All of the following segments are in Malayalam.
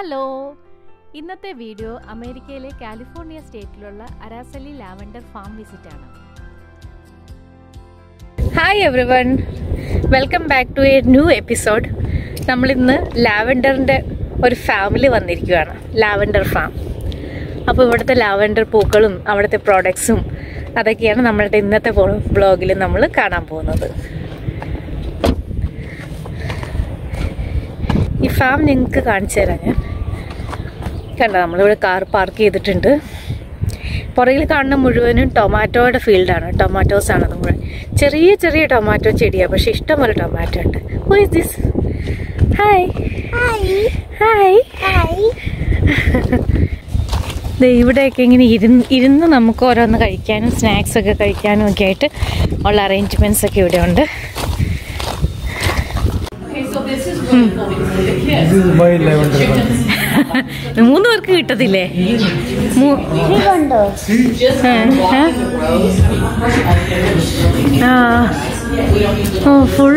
ഹലോ ഇന്നത്തെ വീഡിയോ അമേരിക്കയിലെ കാലിഫോർണിയ സ്റ്റേറ്റിലുള്ള അരാസലി ലാവൻഡർ ഫാം വിസിറ്റ് ആണ് hi everyone welcome back to a new episode നമ്മളിന്ന് ലാവൻഡറിൻ്റെ ഒരു ഫാമിലി വന്നിരിക്കുകയാണ് ലാവൻഡർ ഫാം അപ്പോൾ ഇവിടുത്തെ ലാവൻഡർ പൂക്കളും അവിടുത്തെ പ്രോഡക്ട്സും അതൊക്കെയാണ് നമ്മളുടെ ഇന്നത്തെ ബ്ലോഗിൽ നമ്മൾ കാണാൻ പോകുന്നത് ഈ ഫാം നിങ്ങൾക്ക് കാണിച്ചു തരാം ഞാൻ കണ്ടോ നമ്മളിവിടെ കാർ പാർക്ക് ചെയ്തിട്ടുണ്ട് പുറകിൽ കാണുന്ന മുഴുവനും ടൊമാറ്റോയുടെ ഫീൽഡാണ് ടൊമാറ്റോസ് ആണ് അത് മുഴുവൻ ചെറിയ ചെറിയ ടൊമാറ്റോ ചെടിയാണ് പക്ഷെ ഇഷ്ടംപോലെ ടൊമാറ്റോ ഉണ്ട് who is this hi hi ദേ ഇവിടെയൊക്കെ ഇങ്ങനെ ഇരുന്ന് ഇരുന്ന് നമുക്ക് ഓരോന്ന് കഴിക്കാനും സ്നാക്സ് ഒക്കെ കഴിക്കാനും ഒക്കെ ആയിട്ട് ഉള്ള അറേഞ്ച്മെന്റ്സ് ഒക്കെ ഇവിടെ ഉണ്ട് This is my lavender one. മൂന്ന് പേർക്ക് കിട്ടത്തില്ലേ മൂ- ആ ഓ ഫുൾ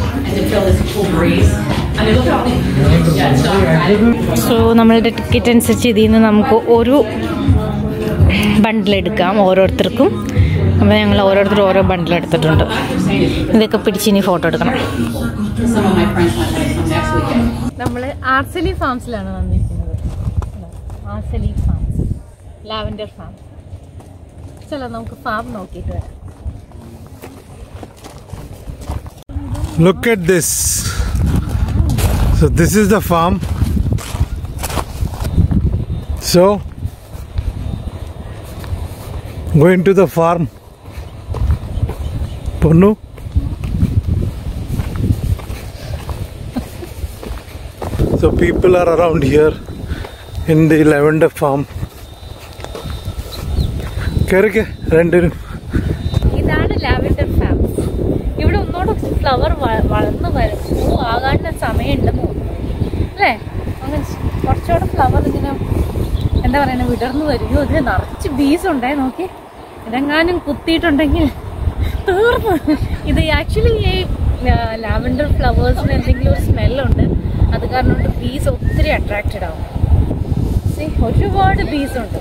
സോ നമ്മളുടെ ടിക്കറ്റ് അനുസരിച്ച് ഇതിൽ നിന്ന് നമുക്ക് ഒരു ബണ്ടിൽ എടുക്കാം ഓരോരുത്തർക്കും അപ്പോൾ ഞങ്ങൾ ഓരോരുത്തർ ഓരോ ബണ്ടിൽ എടുത്തിട്ടുണ്ട് ഇതൊക്കെ പിടിച്ച് ഇനി ഫോട്ടോ എടുക്കണം നമ്മൾ ആർസലി ഫാംസിലാണ് വന്നിരിക്കുന്നത് ആർസലി ഫാംസ് ലാവൻഡർ ഫാം ചലോ നമുക്ക് ഫാം നോക്കിയിട്ട് വരാം Look at this. So this is the farm. So going to the farm. Ponu. So people are around here in the lavender farm. കയറിക്കെ രണ്ടുപേരും ഇതാണ് ലാവൻഡർ ഫാംസ് ഇവിടെ ഒന്നുകൂടെ ഫ്ലവർ വളർന്നു വരും പൂ ആകാനുള്ള സമയമുണ്ടെന്ന് തോന്നുന്നു അല്ലേ അങ്ങനെ കുറച്ചുകൂടെ ഫ്ലവർ ഇങ്ങനെ എന്താ പറയുക വിടർന്നു വരികയോ ഇതിൽ നിറച്ച് ബീസ് ഉണ്ടേ നോക്കി ഇതെങ്ങാനും കുത്തിയിട്ടുണ്ടെങ്കിൽ തീർന്നു ഇത് ആക്ച്വലി ഈ ലാവൻഡർ ഫ്ലവേഴ്സിന് എന്തെങ്കിലും ഒരു സ്മെല്ലുണ്ട് അത് കാരണം കൊണ്ട് ബീസ് ഒത്തിരി അട്രാക്റ്റഡ് ആവും See, ഒരുപാട് ബീസ് ഉണ്ട്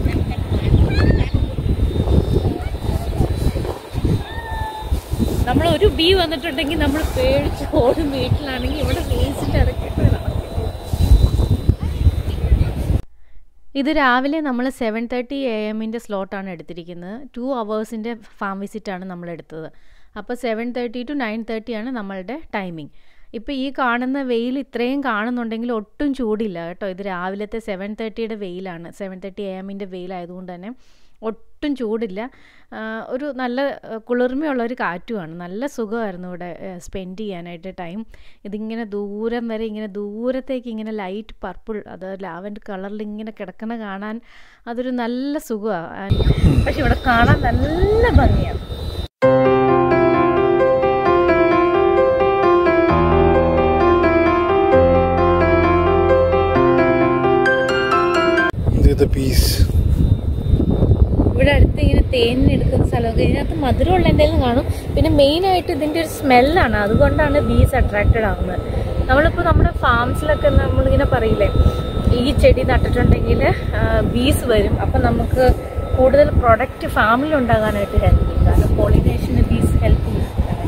നമ്മൾ ഒരു ബി വന്നിട്ടുണ്ടെങ്കിൽ നമ്മൾ പേടിച്ച് ഓടും വീട്ടിലാണെങ്കിൽ ഇവിടെ വേസ്റ്റ് അടക്കിട്ട് നടക്കും ഇത് രാവിലെ നമ്മൾ സെവൻ തേർട്ടി എ എമ്മിൻ്റെ സ്ലോട്ടാണ് എടുത്തിരിക്കുന്നത് ടു അവേഴ്സിൻ്റെ ഫാം വിസിറ്റാണ് നമ്മൾ എടുത്തത് അപ്പോൾ സെവൻ തേർട്ടി ടു നയൻ തേർട്ടിയാണ് നമ്മളുടെ ടൈമിംഗ് ഇപ്പോൾ ഈ കാണുന്ന വെയിൽ ഇത്രയും കാണുന്നുണ്ടെങ്കിൽ ഒട്ടും ചൂടില്ല കേട്ടോ ഇത് രാവിലത്തെ സെവൻ തേർട്ടിയുടെ വെയിലാണ് സെവൻ തേർട്ടി എ എമ്മിൻ്റെ വെയിലായതുകൊണ്ട് തന്നെ ഒട്ടും ചൂടില്ല ആ, ഒരു നല്ല ആ, കുളിർമയുള്ള ഒരു കാറ്റുമാണ് നല്ല സുഖമായിരുന്നു ഇവിടെ സ്പെൻഡ് ചെയ്യാനായിട്ട് ടൈം ഇതിങ്ങനെ ദൂരം വരെ ഇങ്ങനെ ദൂരത്തേക്ക് ഇങ്ങനെ ലൈറ്റ് പർപ്പിൾ അത് ലാവൻഡ് കളറിൽ ഇങ്ങനെ കിടക്കുന്ന കാണാൻ അതൊരു നല്ല സുഖമാണ് പക്ഷെ ഇവിടെ കാണാൻ നല്ല ഭംഗിയാണ് These are the bees. ഇവിടെ അടുത്ത് ഇങ്ങനെ തേനിന് എടുക്കുന്ന സ്ഥലമൊക്കെ ഇതിനകത്ത് മധുരമുള്ള എന്തെങ്കിലും കാണും പിന്നെ മെയിനായിട്ട് ഇതിൻ്റെ ഒരു സ്മെല്ലാണ് അതുകൊണ്ടാണ് ബീസ് അട്രാക്റ്റഡ് ആവുന്നത് നമ്മളിപ്പോൾ നമ്മുടെ ഫാംസിലൊക്കെ നമ്മളിങ്ങനെ പറയില്ലേ ഈ ചെടി നട്ടിട്ടുണ്ടെങ്കിൽ ബീസ് വരും അപ്പം നമുക്ക് കൂടുതൽ പ്രൊഡക്റ്റ് ഫാമിൽ ഉണ്ടാകാനായിട്ട് ഹെൽപ്പ് ചെയ്യും കാരണം പോളിനേഷന് ബീസ് ഹെൽപ്പ് ചെയ്യും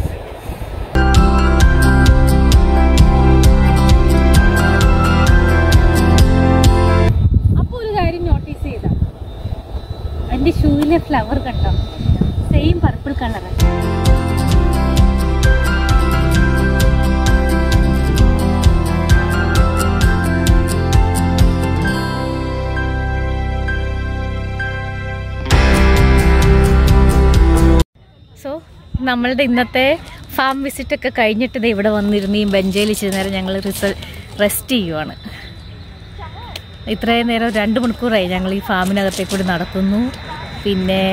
അപ്പോൾ ഒരു കാര്യം നോട്ടീസ് ചെയ്താൽ എൻ്റെ ഷൂവിലെ ഫ്ലവർ കണ്ടോ സെയിം പർപ്പിൾ കളർ സോ നമ്മളുടെ ഇന്നത്തെ ഫാം വിസിറ്റ് ഒക്കെ കഴിഞ്ഞിട്ട് ദേ ഇവിടെ വന്നിരുന്ന് ഈ ബെഞ്ചയിൽ ഇച്ചിരി നേരം ഞങ്ങൾ റിസൽ റെസ്റ്റ് ചെയ്യുവാണ് ഇത്രയും നേരം രണ്ട് മണിക്കൂറായി ഞങ്ങൾ ഈ ഫാമിനകത്തേക്ക് കൂടി നടക്കുന്നു പിന്നെ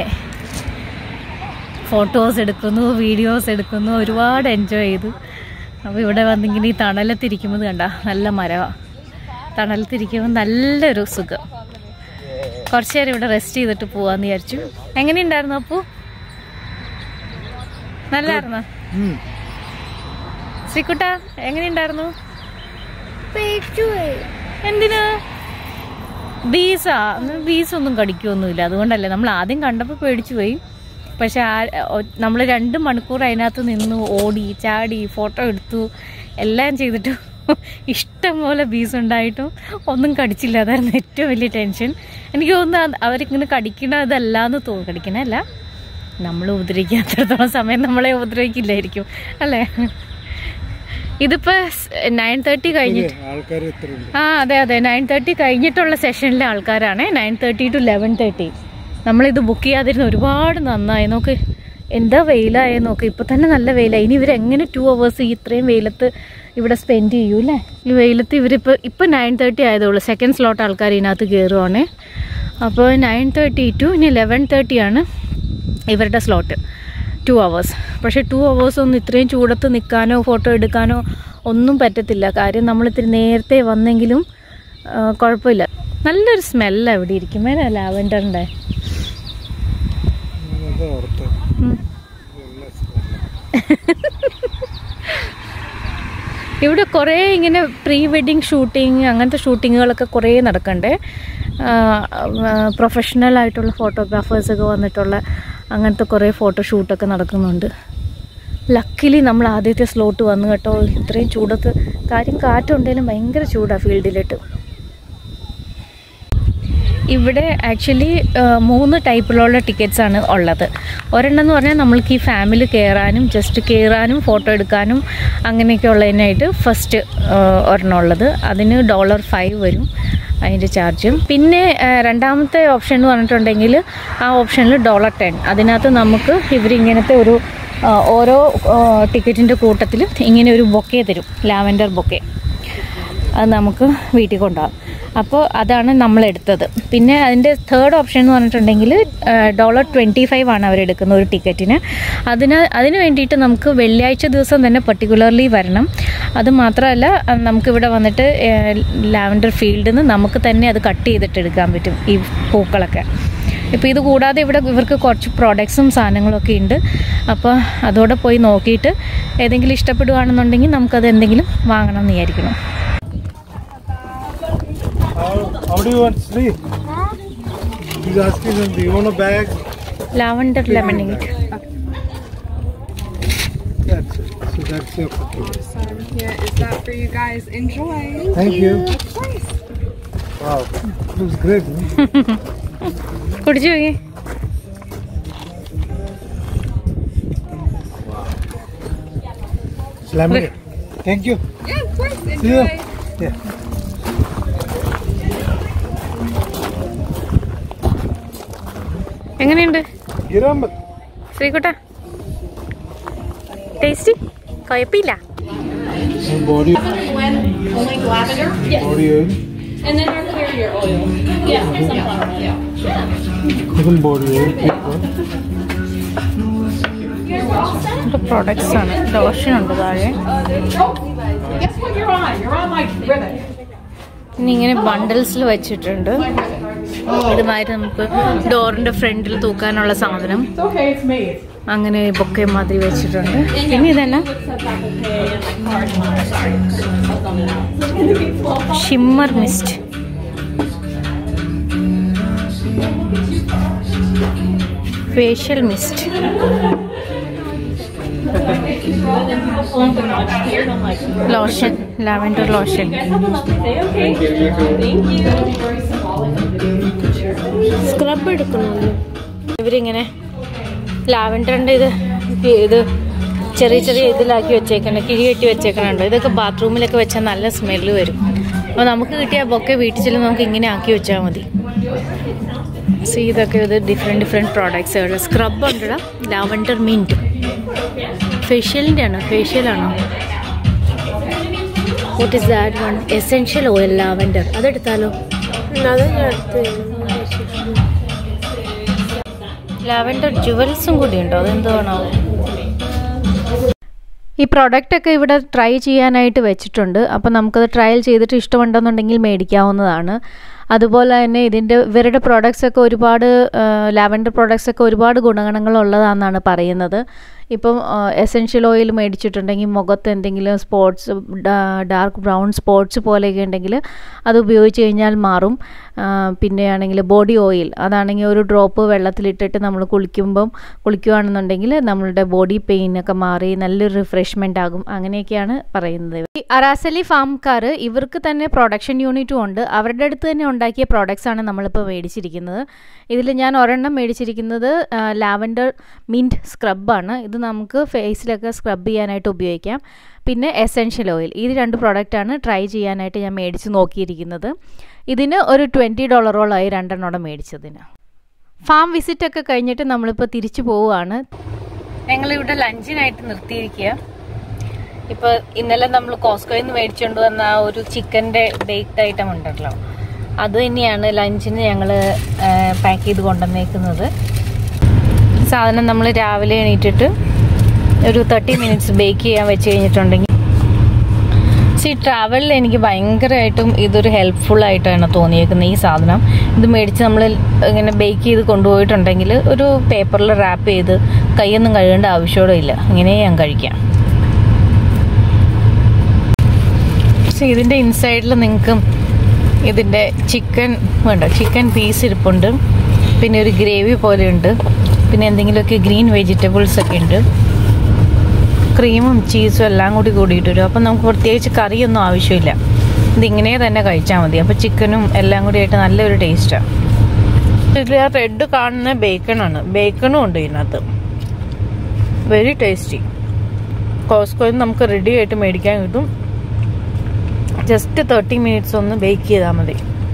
ഫോട്ടോസ് എടുക്കുന്നു വീഡിയോസ് എടുക്കുന്നു ഒരുപാട് എൻജോയ് ചെയ്തു അപ്പോൾ ഇവിടെ വന്നിങ്ങനെ ഈ തണലത്തിരിക്കുന്നത് കണ്ട നല്ല മരമാണ് തണലത്തിരിക്കുമ്പോൾ നല്ലൊരു സുഖം കുറച്ച് നേരം ഇവിടെ റെസ്റ്റ് ചെയ്തിട്ട് പോവാന്ന് വിചാരിച്ചു എങ്ങനെയുണ്ടായിരുന്നു അപ്പു നല്ലായിരുന്നോ ശ്രീകുട്ട എങ്ങനെയുണ്ടായിരുന്നു എന്തിനാ ബീസാ ബീസ് ഒന്നും കടിക്കുമൊന്നുമില്ല അതുകൊണ്ടല്ലേ നമ്മൾ ആദ്യം കണ്ടപ്പോൾ പേടിച്ചു പോയി പക്ഷെ ആ നമ്മൾ രണ്ട് മണിക്കൂർ അതിനകത്ത് നിന്ന് ഓടി ചാടി ഫോട്ടോ എടുത്തു എല്ലാം ചെയ്തിട്ട് ഇഷ്ടം പോലെ ബീസ് ഉണ്ടായിട്ടും ഒന്നും കടിച്ചില്ല അതായിരുന്നു ഏറ്റവും വലിയ ടെൻഷൻ എനിക്ക് തോന്നുന്നു അവരിങ്ങനെ കടിക്കണതല്ലാന്ന് തോന്നുന്നു കടിക്കണല്ല നമ്മൾ ഉപദ്രവിക്കാത്തടത്തോളം സമയം നമ്മളെ ഉപദ്രവിക്കില്ലായിരിക്കും അല്ലേ ഇതിപ്പോൾ നയൻ തേർട്ടി കഴിഞ്ഞിട്ട് ആൾക്കാർ എത്ര ഉണ്ട് ആ അതെ അതെ നയൻ തേർട്ടി കഴിഞ്ഞിട്ടുള്ള സെഷനിലെ ആൾക്കാരാണ് nine thirty to eleven thirty നമ്മളിത് ബുക്ക് ചെയ്യാതിരുന്ന ഒരുപാട് നന്നായി നോക്ക് എന്താ വെയിലായ നോക്ക് ഇപ്പം തന്നെ നല്ല വെയിലായി ഇനി ഇവരെങ്ങനെ ടു അവേഴ്സ് ഇത്രയും വെയിലത്ത് ഇവിടെ സ്പെൻഡ് ചെയ്യൂ അല്ലേ ഈ വെയിലത്ത് ഇവരിപ്പോൾ ഇപ്പം നയൻ തേർട്ടി ആയതുള്ളൂ സെക്കൻഡ് സ്ലോട്ട് ആൾക്കാർ ഇതിനകത്ത് കയറുവാണേ അപ്പോൾ നയൻ തേർട്ടി ടു ഇനി ലെവൻ തേർട്ടിയാണ് ഇവരുടെ സ്ലോട്ട് ടു അവേഴ്സ് പക്ഷേ ടു അവേഴ്സ് ഒന്നും ഇത്രയും ചൂടത്ത് നിൽക്കാനോ ഫോട്ടോ എടുക്കാനോ ഒന്നും പറ്റത്തില്ല കാര്യം നമ്മൾ ഇത്തിരി നേരത്തെ വന്നെങ്കിലും ആ, കുഴപ്പമില്ല നല്ലൊരു സ്മെല്ലാണ് ഇവിടെ ഇരിക്കുമ്പോൾ ലാവൻഡറിൻ്റെ അത് ഓർത്ത് ഇവിടെ കുറേ ഇങ്ങനെ പ്രീ വെഡിങ് ഷൂട്ടിങ് അങ്ങനത്തെ ഷൂട്ടിങ്ങുകളൊക്കെ കുറേ നടക്കണ്ടേ പ്രൊഫഷണൽ ആയിട്ടുള്ള ഫോട്ടോഗ്രാഫേഴ്സൊക്കെ വന്നിട്ടുള്ള അങ്ങനത്തെ കുറേ ഫോട്ടോഷൂട്ടൊക്കെ നടക്കുന്നുണ്ട് ലക്കിലി നമ്മൾ ആദ്യത്തെ സ്ലോട്ട് വന്നു കേട്ടോ ഇത്രയും ചൂടത്ത് കാര്യം കാറ്റുണ്ടെങ്കിലും ഭയങ്കര ചൂടാണ് ഫീൽഡിലിട്ട് ഇവിടെ ആക്ച്വലി മൂന്ന് ടൈപ്പിലുള്ള ടിക്കറ്റ്സ് ആണ് ഉള്ളത് ഒരെണ്ണം എന്ന് പറഞ്ഞാൽ നമ്മൾക്ക് ഈ ഫാമിലി കയറാനും ജസ്റ്റ് കയറാനും ഫോട്ടോ എടുക്കാനും അങ്ങനെയൊക്കെ ഉള്ളതിനായിട്ട് ഫസ്റ്റ് ഒരെണ്ണം ഉള്ളത് അതിന് ഡോളർ ഫൈവ് വരും അതിൻ്റെ ചാർജും പിന്നെ ആ, രണ്ടാമത്തെ ഓപ്ഷൻ എന്ന് പറഞ്ഞിട്ടുണ്ടെങ്കിൽ ആ ഓപ്ഷനിൽ ഡോളർ ടെൻ അതിനകത്ത് നമുക്ക് ഇവരിങ്ങനത്തെ ഒരു ആ, ഓരോ ടിക്കറ്റിൻ്റെ കൂട്ടത്തിലും ഇങ്ങനെ ഒരു ബൊക്കെ തരും ലാവൻഡർ ബൊക്കെ അത് നമുക്ക് വീട്ടിൽ കൊണ്ടുപോകാം അപ്പോൾ അതാണ് നമ്മൾ എടുത്തത് പിന്നെ അതിൻ്റെ തേർഡ് ഓപ്ഷൻ എന്ന് പറഞ്ഞിട്ടുണ്ടെങ്കിൽ ഡോളർ ട്വൻറ്റി ഫൈവ് ആണ് അവരെടുക്കുന്ന ഒരു ടിക്കറ്റിന് അതിന് അതിന് വേണ്ടിയിട്ട് നമുക്ക് വെള്ളിയാഴ്ച ദിവസം തന്നെ പർട്ടിക്കുലർലി വരണം അത് മാത്രമല്ല അഹ് നമുക്കിവിടെ വന്നിട്ട് ലാവൻഡർ ഫീൽഡിൽ നിന്ന് നമുക്ക് തന്നെ അത് കട്ട് ചെയ്തിട്ട് എടുക്കാൻ പറ്റും ഈ പൂക്കളൊക്കെ ഇപ്പോൾ ഇത് കൂടാതെ ഇവിടെ ഇവർക്ക് കുറച്ച് പ്രോഡക്ട്സും സാധനങ്ങളൊക്കെ ഉണ്ട് അപ്പോൾ അതോടെ പോയി നോക്കിയിട്ട് ഏതെങ്കിലും ഇഷ്ടപ്പെടുകയാണെന്നുണ്ടെങ്കിൽ നമുക്കത് എന്തെങ്കിലും വാങ്ങണം എന്ന് വിചാരിക്കണം How, how do you want to sleep? He's asking them, do you want a bag? Lavender lemonade That's it. So that's your cooking. Some here is that for you guys. Enjoy. Thank you. Wow. Looks great. huh? കുടിച്ചു പോയി Lemonade. Thank you. Yeah, of course. See you. Enjoy. Yeah. എങ്ങനെയുണ്ട് Giramat. ശ്രീകുട്ട ടേസ്റ്റി കുഴപ്പമില്ല And body. Only lavender? Yes. Body oil. And then our carrier oil. Yeah, sunflower oil. Even body oil. Pick one. Products ആണ് ലോഷൻ ഉണ്ട് താഴെ Guess what you're on? You're on like ribbon. ഇനി ഇങ്ങനെ ബണ്ടിൽസിൽ വെച്ചിട്ടുണ്ട് ഇതുമാതിരി നമുക്ക് ഡോറിന്റെ ഫ്രണ്ടിൽ തൂക്കാനുള്ള സാധനം It's okay, it's made. അങ്ങനെ ബൊക്കെ മാതിരി വെച്ചിട്ടുണ്ട് പിന്നെ ഇതന്നെ shimmer mist facial mist lotion lavender lotion scrub എടുക്കണമല്ലോ ഇവരിങ്ങനെ ലാവൻഡറിൻ്റെ ഇത് ഇത് ചെറിയ ചെറിയ ഇതിലാക്കി വെച്ചേക്കണം കിഴി കെട്ടി വെച്ചേക്കണുണ്ട് ഇതൊക്കെ ബാത്റൂമിലൊക്കെ വെച്ചാൽ നല്ല സ്മെല്ല് വരും അപ്പോൾ നമുക്ക് കിട്ടിയ ബൊക്കെ വീട്ടിൽ ചെല്ലുമ്പോൾ നമുക്ക് ഇങ്ങനെ ആക്കി വെച്ചാൽ മതി സി ഇതൊക്കെ ഇത് ഡിഫറെൻറ്റ് ഡിഫറെൻറ്റ് പ്രോഡക്ട്സ് സ്ക്രബ് ഉണ്ടടാ ലാവൻഡർ മിൻറ്റ് ഫേഷ്യലിൻ്റെ ആണോ ഫേഷ്യലാണോ what is that one essential oil lavender അതെടുത്താലോ ലാവൻഡർ ജുവൽസും കൂടി ഉണ്ടോ അതെന്താണോ ഈ പ്രോഡക്റ്റ് ഒക്കെ ഇവിടെ ട്രൈ ചെയ്യാനായിട്ട് വെച്ചിട്ടുണ്ട് അപ്പോൾ നമുക്കത് ട്രയൽ ചെയ്തിട്ട് ഇഷ്ടമുണ്ടെന്നുണ്ടെങ്കിൽ മേടിക്കാവുന്നതാണ് അതുപോലെ തന്നെ ഇതിൻ്റെ ഇവരുടെ പ്രോഡക്റ്റ്സ് ഒക്കെ ഒരുപാട് ലാവൻഡർ പ്രോഡക്റ്റ്സ് ഒക്കെ ഒരുപാട് ഗുണഗണങ്ങളുള്ളതാണെന്നാണ് പറയുന്നത് ഇപ്പം എസെൻഷ്യൽ ഓയിൽ മേടിച്ചിട്ടുണ്ടെങ്കിൽ മുഖത്ത് എന്തെങ്കിലും സ്പോട്സ് ഡാർക്ക് ബ്രൗൺ സ്പോട്സ് പോലെയൊക്കെ ഉണ്ടെങ്കിൽ അത് ഉപയോഗിച്ച് കഴിഞ്ഞാൽ മാറും ആ, പിന്നെയാണെങ്കിൽ ബോഡി ഓയിൽ അതാണെങ്കിൽ ഒരു ഡ്രോപ്പ് വെള്ളത്തിലിട്ടിട്ട് നമ്മൾ കുളിക്കുമ്പം കുളിക്കുകയാണെന്നുണ്ടെങ്കിൽ നമ്മളുടെ ബോഡി പെയിൻ ഒക്കെ മാറി നല്ലൊരു റിഫ്രഷ്മെൻ്റ് ആകും അങ്ങനെയൊക്കെയാണ് പറയുന്നത് ഈ അറാസലി ഫാംകാർ ഇവർക്ക് തന്നെ പ്രൊഡക്ഷൻ യൂണിറ്റും ഉണ്ട് അവരുടെ അടുത്ത് തന്നെ ഉണ്ടാക്കിയ പ്രോഡക്റ്റ്സ് ആണ് നമ്മളിപ്പോൾ മേടിച്ചിരിക്കുന്നത് ഇതിൽ ഞാൻ ഒരെണ്ണം മേടിച്ചിരിക്കുന്നത് ലാവൻഡർ മിൻറ്റ് സ്ക്രബാണ് ഇത് നമുക്ക് ഫേസിലൊക്കെ സ്ക്രബ് ചെയ്യാനായിട്ട് ഉപയോഗിക്കാം പിന്നെ എസെൻഷ്യൽ ഓയിൽ ഈ രണ്ട് പ്രോഡക്റ്റാണ് ട്രൈ ചെയ്യാനായിട്ട് ഞാൻ മേടിച്ച് നോക്കിയിരിക്കുന്നത് ഇതിന് ഒരു ട്വൻറ്റി ഡോളറോളായി രണ്ടെണ്ണോടെ മേടിച്ചതിന് ഫാം വിസിറ്റ് ഒക്കെ കഴിഞ്ഞിട്ട് നമ്മളിപ്പോൾ തിരിച്ചു പോവുകയാണ് ഞങ്ങളിവിടെ ലഞ്ചിനായിട്ട് നിർത്തിയിരിക്കുക ഇപ്പോൾ ഇന്നലെ നമ്മൾ കോസ്കോയിൽ നിന്ന് മേടിച്ചുകൊണ്ട് വന്ന ആ ഒരു ചിക്കൻ്റെ ബേക്ക്ഡ് ഐറ്റം ഉണ്ടല്ലോ അത് തന്നെയാണ് ലഞ്ചിന് ഞങ്ങൾ പാക്ക് ചെയ്ത് കൊണ്ടുവന്നേക്കുന്നത് സാധനം നമ്മൾ രാവിലെ എണീറ്റിട്ട് ഒരു തേർട്ടി മിനിറ്റ്സ് ബേക്ക് ചെയ്യാൻ വെച്ച് കഴിഞ്ഞിട്ടുണ്ടെങ്കിൽ സി ട്രാവലിൽ എനിക്ക് ഭയങ്കരമായിട്ടും ഇതൊരു ഹെൽപ്ഫുൾ ആയിട്ടാണ് തോന്നിയേക്കുന്നത് ഈ സാധനം ഇത് മേടിച്ച് നമ്മൾ ഇങ്ങനെ ബേക്ക് ചെയ്ത് കൊണ്ടുപോയിട്ടുണ്ടെങ്കിൽ ഒരു പേപ്പറിൽ റാപ്പ് ചെയ്ത് കൈയൊന്നും കഴുകേണ്ട ആവശ്യമോടെ ഇല്ല ഇങ്ങനെ ഞാൻ കഴിക്കാം പക്ഷെ ഇതിൻ്റെ ഇൻസൈഡിൽ നിങ്ങൾക്ക് ഇതിൻ്റെ ചിക്കൻ വേണ്ട ചിക്കൻ പീസ് ഇരിപ്പുണ്ട് പിന്നെ ഒരു ഗ്രേവി പോലെ ഉണ്ട് പിന്നെ എന്തെങ്കിലുമൊക്കെ ഗ്രീൻ വെജിറ്റബിൾസ് ഒക്കെ ഉണ്ട് ക്രീമും ചീസും എല്ലാം കൂടി കൂടിയിട്ട് വരും അപ്പം നമുക്ക് പ്രത്യേകിച്ച് കറിയൊന്നും ആവശ്യമില്ല ഇതിങ്ങനെ തന്നെ കഴിച്ചാൽ മതി അപ്പോൾ ചിക്കനും എല്ലാം കൂടി ആയിട്ട് നല്ലൊരു ടേസ്റ്റാണ് ഇതിൽ ആ റെഡ് കാണുന്ന ബേക്കണാണ് ബേക്കണും ഉണ്ട് ഇതിനകത്ത് വെരി ടേസ്റ്റി കോസ്കോയിൽ നിന്ന് നമുക്ക് റെഡി ആയിട്ട് മേടിക്കാൻ കിട്ടും ജസ്റ്റ് തേർട്ടി മിനിറ്റ്സ് ഒന്ന് ബേക്ക് ചെയ്താൽ മതി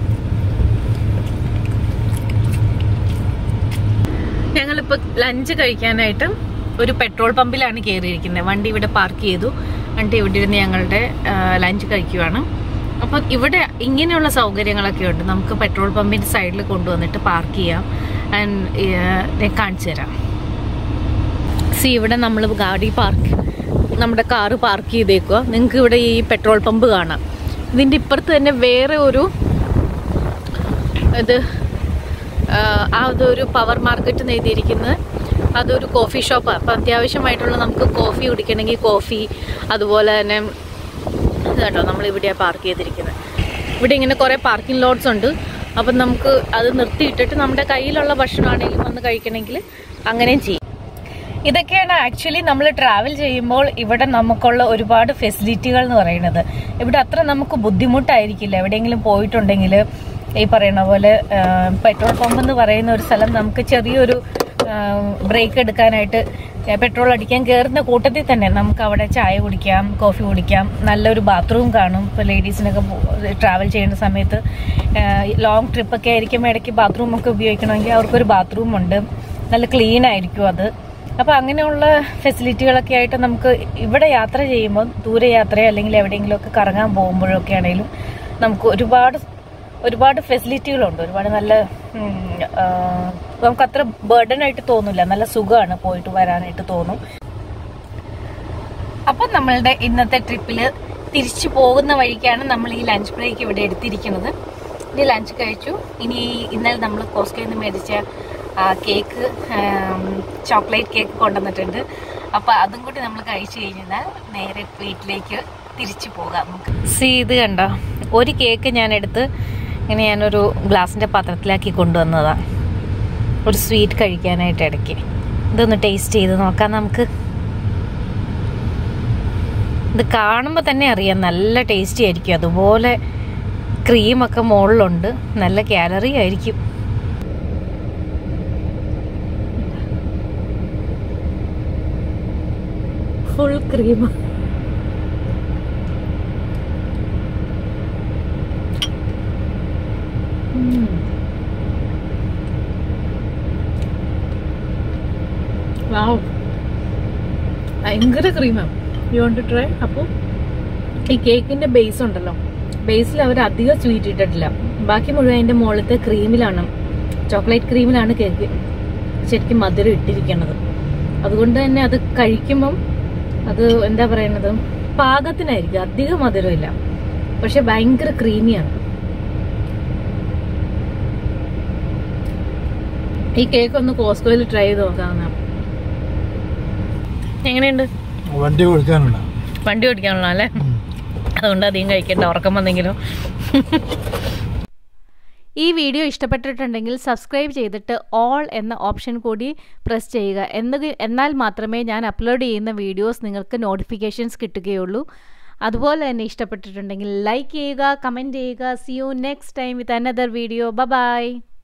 ഞങ്ങളിപ്പോൾ ലഞ്ച് കഴിക്കാനായിട്ട് ഒരു പെട്രോൾ പമ്പിലാണ് കയറിയിരിക്കുന്നത് വണ്ടി ഇവിടെ പാർക്ക് ചെയ്തു വണ്ടി ഇവിടെ ഇരുന്ന് ഞങ്ങളുടെ ലഞ്ച് കഴിക്കുവാണ് അപ്പോൾ ഇവിടെ ഇങ്ങനെയുള്ള സൗകര്യങ്ങളൊക്കെ ഉണ്ട് നമുക്ക് പെട്രോൾ പമ്പിൻ്റെ സൈഡിൽ കൊണ്ടുവന്നിട്ട് പാർക്ക് ചെയ്യാം ആൻഡ് ഞാൻ കാണിച്ചു തരാം സി ഇവിടെ നമ്മൾ ഗാഡി പാർക്ക് നമ്മുടെ കാറ് പാർക്ക് ചെയ്തേക്കുക നിങ്ങൾക്ക് ഇവിടെ ഈ പെട്രോൾ പമ്പ് കാണാം ഇതിൻ്റെ ഇപ്പുറത്ത് തന്നെ വേറെ ഒരു ഇത് ആ, അതൊരു പവർ മാർക്കറ്റ് എന്ന് എഴുതിയിരിക്കുന്നത് അതൊരു കോഫി ഷോപ്പാണ് അപ്പം അത്യാവശ്യമായിട്ടുള്ള നമുക്ക് കോഫി കുടിക്കണമെങ്കിൽ കോഫി അതുപോലെ തന്നെ ഇത് കേട്ടോ നമ്മൾ ഇവിടെയാണ് പാർക്ക് ചെയ്തിരിക്കുന്നത് ഇവിടെ ഇങ്ങനെ കുറേ പാർക്കിംഗ് ലോട്ട്സ് ഉണ്ട് അപ്പം നമുക്ക് അത് നിർത്തിയിട്ടിട്ട് നമ്മുടെ കയ്യിലുള്ള ഭക്ഷണമാണെങ്കിലും വന്ന് കഴിക്കണമെങ്കിൽ അങ്ങനെയും ചെയ്യും ഇതൊക്കെയാണ് ആക്ച്വലി നമ്മൾ ട്രാവൽ ചെയ്യുമ്പോൾ ഇവിടെ നമുക്കുള്ള ഒരുപാട് ഫെസിലിറ്റികൾ എന്ന് പറയുന്നത് ഇവിടെ അത്ര നമുക്ക് ബുദ്ധിമുട്ടായിരിക്കില്ല എവിടെയെങ്കിലും പോയിട്ടുണ്ടെങ്കിൽ ഈ പറയുന്ന പോലെ പെട്രോൾ പമ്പ് എന്ന് പറയുന്ന ഒരു സ്ഥലം നമുക്ക് ചെറിയൊരു ബ്രേക്ക് എടുക്കാനായിട്ട് പെട്രോൾ അടിക്കാൻ കയറുന്ന കൂട്ടത്തിൽ തന്നെ നമുക്ക് അവിടെ ചായ കുടിക്കാം കോഫി കുടിക്കാം നല്ലൊരു ബാത്റൂം കാണും ഇപ്പോൾ ലേഡീസിനൊക്കെ ട്രാവൽ ചെയ്യുന്ന സമയത്ത് ലോങ് ട്രിപ്പൊക്കെ ആയിരിക്കും ഇടയ്ക്ക് ബാത്റൂം ഒക്കെ ഉപയോഗിക്കണമെങ്കിൽ അവർക്കൊരു ബാത്റൂം ഉണ്ട് നല്ല ക്ലീൻ ആയിരിക്കും അത് അപ്പോൾ അങ്ങനെയുള്ള ഫെസിലിറ്റികളൊക്കെ ആയിട്ട് നമുക്ക് ഇവിടെ യാത്ര ചെയ്യുമ്പോൾ ദൂരയാത്രയോ അല്ലെങ്കിൽ എവിടെയെങ്കിലുമൊക്കെ കറങ്ങാൻ പോകുമ്പോഴൊക്കെ ആണെങ്കിലും നമുക്ക് ഒരുപാട് ഒരുപാട് ഫെസിലിറ്റികളുണ്ട് ഒരുപാട് നല്ല ഉം, ആ, നമുക്ക് അത്ര ബർഡൻ ആയിട്ട് തോന്നില്ല നല്ല സുഖമാണ് പോയിട്ട് വരാനായിട്ട് തോന്നും അപ്പം നമ്മളുടെ ഇന്നത്തെ ട്രിപ്പിൽ തിരിച്ചു പോകുന്ന വഴിക്കാണ് നമ്മൾ ഈ ലഞ്ച് ബ്രേക്ക് ഇവിടെ എടുത്തിരിക്കുന്നത് ഇനി ലഞ്ച് കഴിച്ചു ഇനി ഇന്നലെ നമ്മൾ കോസ്കോയിൽ നിന്ന് മേടിച്ച ആ, കേക്ക് ചോക്ലേറ്റ് കേക്ക് കൊണ്ടുവന്നിട്ടുണ്ട് അപ്പോൾ അതും കൂടി നമ്മൾ കഴിച്ചു കഴിഞ്ഞാൽ നേരെ വീട്ടിലേക്ക് തിരിച്ചു പോകാം നമുക്ക് സി ഇത് കണ്ടോ ഒരു കേക്ക് ഞാൻ എടുത്ത് ഇങ്ങനെ ഞാനൊരു ഗ്ലാസിൻ്റെ പാത്രത്തിലാക്കി കൊണ്ടുവന്നതാണ് ഒരു സ്വീറ്റ് കഴിക്കാനായിട്ട് ഇടയ്ക്ക് ഇതൊന്ന് ടേസ്റ്റ് ചെയ്ത് നോക്കാം നമുക്ക് ഇത് കാണുമ്പോൾ തന്നെ അറിയാം നല്ല ടേസ്റ്റി ആയിരിക്കും അതുപോലെ ക്രീമൊക്കെ മുകളിലുണ്ട് നല്ല കാലറി ആയിരിക്കും ഫുൾ ക്രീം വാവ് ഭയങ്കര ക്രീമാണ് യു വോണ്ട് ടു ട്രൈ അപ്പോൾ ഈ കേക്കിന്റെ ബേസ് ഉണ്ടല്ലോ ബേസിൽ അവർ അധികം സ്വീറ്റ് ഇട്ടിട്ടില്ല ബാക്കി മുഴുവൻ അതിന്റെ മുകളിലത്തെ ക്രീമിലാണ് ചോക്ലേറ്റ് ക്രീമിലാണ് കേക്ക് ശരിക്കും മധുരം ഇട്ടിരിക്കുന്നത് അതുകൊണ്ട് തന്നെ അത് കഴിക്കുമ്പം അത് എന്താ പറയുന്നത് പാകത്തിനായിരിക്കും അധികം മധുരമില്ല പക്ഷെ ഭയങ്കര ക്രീമിയാണ് ഈ കേക്ക് ഒന്ന് കോസ്കോയിൽ ട്രൈ ചെയ്ത് നോക്കാവുന്ന എങ്ങനെയുണ്ട് വണ്ടി കൊടുക്കാനുള്ള വണ്ടി ഓടിക്കാനുള്ള അല്ലേ അതുകൊണ്ട് അധികം കഴിക്കണ്ട ഉറക്കം വന്നെങ്കിലും ഈ വീഡിയോ ഇഷ്ടപ്പെട്ടിട്ടുണ്ടെങ്കിൽ സബ്സ്ക്രൈബ് ചെയ്തിട്ട് ഓൾ എന്ന ഓപ്ഷൻ കൂടി പ്രസ് ചെയ്യുക എന്ന എന്നാൽ മാത്രമേ ഞാൻ അപ്ലോഡ് ചെയ്യുന്ന വീഡിയോസ് നിങ്ങൾക്ക് നോട്ടിഫിക്കേഷൻസ് കിട്ടുകയുള്ളൂ അതുപോലെ തന്നെ ഇഷ്ടപ്പെട്ടിട്ടുണ്ടെങ്കിൽ ലൈക്ക് ചെയ്യുക കമൻറ്റ് ചെയ്യുക see you next time with another video ബ ബൈ